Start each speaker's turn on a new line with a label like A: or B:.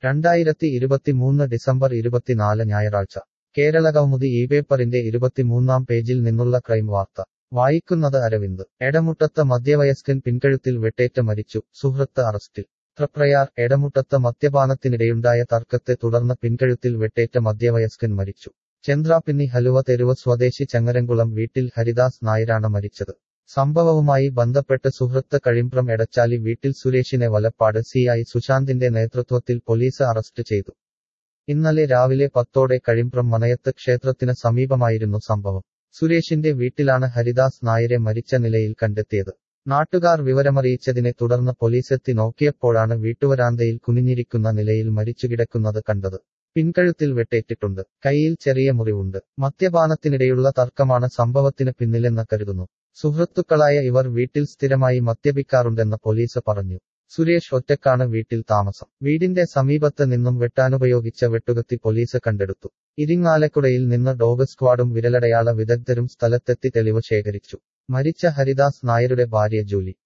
A: രണ്ടായിരത്തി ഇരുപത്തിമൂന്ന് ഡിസംബർ ഇരുപത്തിനാല് ഞായറാഴ്ച കേരള കൗമുദി ഈ പേപ്പറിന്റെ ഇരുപത്തിമൂന്നാം പേജിൽ നിന്നുള്ള ക്രൈം വാർത്ത വായിക്കുന്നത് അരവിന്ദ് എടമുട്ടത്ത് മധ്യവയസ്കൻ പിൻകഴുത്തിൽ വെട്ടേറ്റ് മരിച്ചു സുഹൃത്ത് അറസ്റ്റിൽ തൃപ്രയാർ എടമുട്ടത്ത് മദ്യപാനത്തിനിടെയുണ്ടായ തർക്കത്തെ തുടർന്ന് പിൻകഴുത്തിൽ വെട്ടേറ്റ മധ്യവയസ്കൻ മരിച്ചു ചന്ദ്രാപിന്നി ഹലുവ തെരുവ് സ്വദേശി ചങ്ങരംകുളം വീട്ടിൽ ഹരിദാസ് നായരാണ് മരിച്ചത് സംഭവവുമായി ബന്ധപ്പെട്ട് സുഹൃത്ത് കഴിമ്പ്രം എടച്ചാലി വീട്ടിൽ സുരേഷിനെ വലപ്പാട് സിഐ സുശാന്തിന്റെ നേതൃത്വത്തിൽ പോലീസ് അറസ്റ്റ് ചെയ്തു ഇന്നലെ രാവിലെ പത്തോടെ കഴിമ്പ്രം മനയത്ത് ക്ഷേത്രത്തിന് സമീപമായിരുന്നു സംഭവം സുരേഷിന്റെ വീട്ടിലാണ് ഹരിദാസ് നായരെ മരിച്ച നിലയിൽ കണ്ടെത്തിയത് നാട്ടുകാർ വിവരമറിയിച്ചതിനെ തുടർന്ന് പോലീസെത്തി നോക്കിയപ്പോഴാണ് വീട്ടുവരാന്തയിൽ കുനിഞ്ഞിരിക്കുന്ന നിലയിൽ മരിച്ചുകിടക്കുന്നത് കണ്ടത് പിൻകഴുത്തിൽ വെട്ടേറ്റിട്ടുണ്ട് കൈയിൽ ചെറിയ മുറിവുണ്ട് മദ്യപാനത്തിനിടെയുള്ള തർക്കമാണ് സംഭവത്തിന് പിന്നിലെന്ന് കരുതുന്നു സുഹൃത്തുക്കളായ ഇവർ വീട്ടിൽ സ്ഥിരമായി മദ്യപിക്കാറുണ്ടെന്ന് പോലീസ് പറഞ്ഞു സുരേഷ് ഒറ്റക്കാണ് വീട്ടിൽ താമസം വീടിന്റെ സമീപത്ത് നിന്നും വെട്ടാനുപയോഗിച്ച വെട്ടുകത്തി പോലീസ് കണ്ടെടുത്തു ഇരിങ്ങാലക്കുടയിൽ നിന്ന് ഡോഗ് സ്ക്വാഡും വിരലടയാള വിദഗ്ധരും സ്ഥലത്തെത്തി തെളിവ് ശേഖരിച്ചു മരിച്ച ഹരിദാസ് നായരുടെ ഭാര്യ ജൂലി